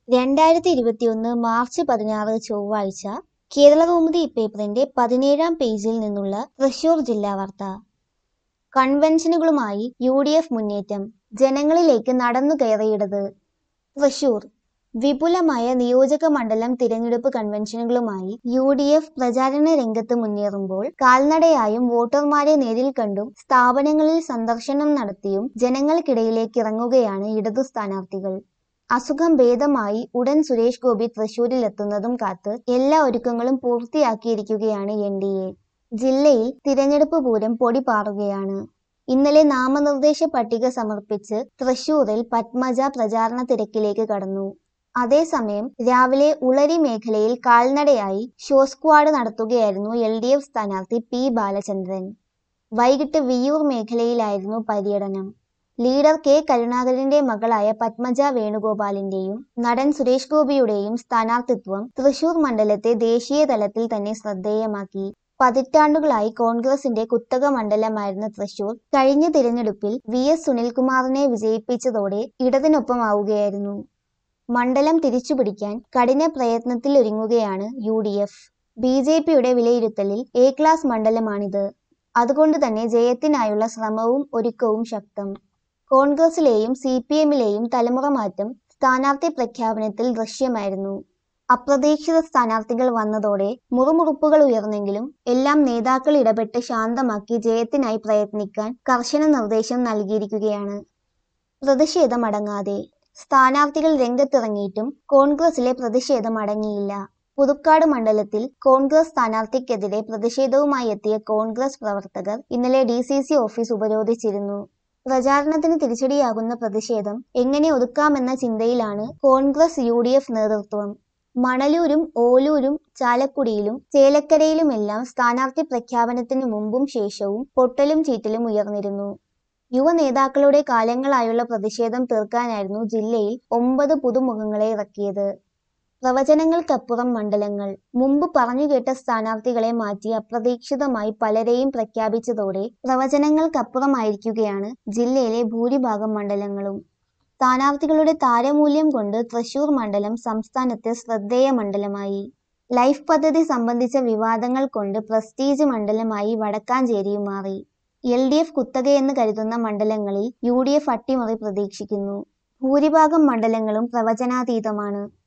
രണ്ടായിരത്തി ഇരുപത്തിയൊന്ന് മാർച്ച് പതിനാറ് ചൊവ്വാഴ്ച കേരളകൗമുദി പേപ്പറിന്റെ പതിനേഴാം പേജിൽ നിന്നുള്ള തൃശൂർ ജില്ലാ വാർത്ത കൺവെൻഷനുകളുമായി യു ഡി എഫ് മുന്നേറ്റം ജനങ്ങളിലേക്ക് നടന്നു കയറിയിടത് തൃശൂർ വിപുലമായ നിയോജക മണ്ഡലം തിരഞ്ഞെടുപ്പ് കൺവെൻഷനുകളുമായി യു ഡി എഫ് പ്രചാരണ രംഗത്ത് മുന്നേറുമ്പോൾ കാൽനടയായും വോട്ടർമാരെ നേരിൽ കണ്ടും സ്ഥാപനങ്ങളിൽ സന്ദർശനം നടത്തിയും ജനങ്ങൾക്കിടയിലേക്ക് ഇറങ്ങുകയാണ് ഇടതു സ്ഥാനാർത്ഥികൾ അസുഖം ഭേദമായി ഉടൻ സുരേഷ് ഗോപി തൃശൂരിലെത്തുന്നതും കാത്ത് എല്ലാ ഒരുക്കങ്ങളും പൂർത്തിയാക്കിയിരിക്കുകയാണ് എൻ ഡി എ ജില്ലയിൽ തിരഞ്ഞെടുപ്പ് പൂരം പൊടി പാറുകയാണ് ഇന്നലെ നാമനിർദ്ദേശ പട്ടിക സമർപ്പിച്ച് തൃശൂരിൽ പത്മജ പ്രചാരണ തിരക്കിലേക്ക് കടന്നു അതേസമയം രാവിലെ ഉളരി മേഖലയിൽ കാൽനടയായി ഷോ സ്ക്വാഡ് നടത്തുകയായിരുന്നു എൽ ഡി എഫ് സ്ഥാനാർത്ഥി പി ബാലചന്ദ്രൻ വൈകിട്ട് വിയ്യൂർ മേഖലയിലായിരുന്നു പര്യടനം ലീഡർ കെ കരുണാകരന്റെ മകളായ പത്മജ വേണുഗോപാലിന്റെയും നടൻ സുരേഷ് ഗോപിയുടെയും സ്ഥാനാർത്ഥിത്വം തൃശൂർ മണ്ഡലത്തെ ദേശീയ തലത്തിൽ തന്നെ ശ്രദ്ധേയമാക്കി പതിറ്റാണ്ടുകളായി കോൺഗ്രസിന്റെ കുത്തക മണ്ഡലമായിരുന്ന തൃശൂർ കഴിഞ്ഞ തിരഞ്ഞെടുപ്പിൽ വി എസ് സുനിൽകുമാറിനെ വിജയിപ്പിച്ചതോടെ ഇടതിനൊപ്പമാവുകയായിരുന്നു മണ്ഡലം തിരിച്ചുപിടിക്കാൻ കഠിന പ്രയത്നത്തിലൊരുങ്ങുകയാണ് U D F B J പിയുടെ വിലയിരുത്തലിൽ എ ക്ലാസ് മണ്ഡലമാണിത് അതുകൊണ്ട് തന്നെ ജയത്തിനായുള്ള ശ്രമവും ഒരുക്കവും ശക്തം കോൺഗ്രസിലെയും സി പി എമ്മിലെയും തലമുറ മാറ്റം സ്ഥാനാർത്ഥി പ്രഖ്യാപനത്തിൽ ദൃശ്യമായിരുന്നു അപ്രതീക്ഷിത സ്ഥാനാർത്ഥികൾ വന്നതോടെ മുറുമുറുപ്പുകൾ ഉയർന്നെങ്കിലും എല്ലാം നേതാക്കൾ ഇടപെട്ട് ശാന്തമാക്കി ജയത്തിനായി പ്രയത്നിക്കാൻ കർശന നിർദ്ദേശം നൽകിയിരിക്കുകയാണ് പ്രതിഷേധം അടങ്ങാതെ സ്ഥാനാർത്ഥികൾ രംഗത്തിറങ്ങിയിട്ടും കോൺഗ്രസിലെ പ്രതിഷേധം അടങ്ങിയില്ല പുതുക്കാട് മണ്ഡലത്തിൽ കോൺഗ്രസ് സ്ഥാനാർത്ഥിക്കെതിരെ പ്രതിഷേധവുമായി എത്തിയ കോൺഗ്രസ് പ്രവർത്തകർ ഇന്നലെ ഡി സി സി ഓഫീസ് ഉപരോധിച്ചിരുന്നു പ്രചാരണത്തിന് തിരിച്ചടിയാകുന്ന പ്രതിഷേധം എങ്ങനെ ഒതുക്കാമെന്ന ചിന്തയിലാണ് കോൺഗ്രസ് യു ഡി എഫ് നേതൃത്വം മണലൂരും ഓലൂരും ചാലക്കുടിയിലും ചേലക്കരയിലുമെല്ലാം സ്ഥാനാർത്ഥി പ്രഖ്യാപനത്തിന് മുമ്പും ശേഷവും പൊട്ടലും ചീറ്റലും ഉയർന്നിരുന്നു യുവ നേതാക്കളുടെ കാലങ്ങളായുള്ള പ്രതിഷേധം തീർക്കാനായിരുന്നു ജില്ലയിൽ ഒമ്പത് പുതുമുഖങ്ങളെ ഇറക്കിയത് പ്രവചനങ്ങൾക്കപ്പുറം മണ്ഡലങ്ങൾ മുമ്പ് പറഞ്ഞുകേട്ട സ്ഥാനാർത്ഥികളെ മാറ്റി അപ്രതീക്ഷിതമായി പലരെയും പ്രഖ്യാപിച്ചതോടെ പ്രവചനങ്ങൾക്കപ്പുറമായിരിക്കുകയാണ് ജില്ലയിലെ ഭൂരിഭാഗം മണ്ഡലങ്ങളും സ്ഥാനാർത്ഥികളുടെ താരമൂല്യം കൊണ്ട് തൃശൂർ മണ്ഡലം സംസ്ഥാനത്തെ ശ്രദ്ധേയ മണ്ഡലമായി ലൈഫ് പദ്ധതി സംബന്ധിച്ച വിവാദങ്ങൾ കൊണ്ട് പ്രസ്റ്റീജ് മണ്ഡലമായി വടക്കാഞ്ചേരിയും മാറി എൽ ഡി എഫ് കുത്തകയെന്ന് കരുതുന്ന മണ്ഡലങ്ങളിൽ യു ഡി എഫ് അട്ടിമറി പ്രതീക്ഷിക്കുന്നു ഭൂരിഭാഗം മണ്ഡലങ്ങളും പ്രവചനാതീതമാണ്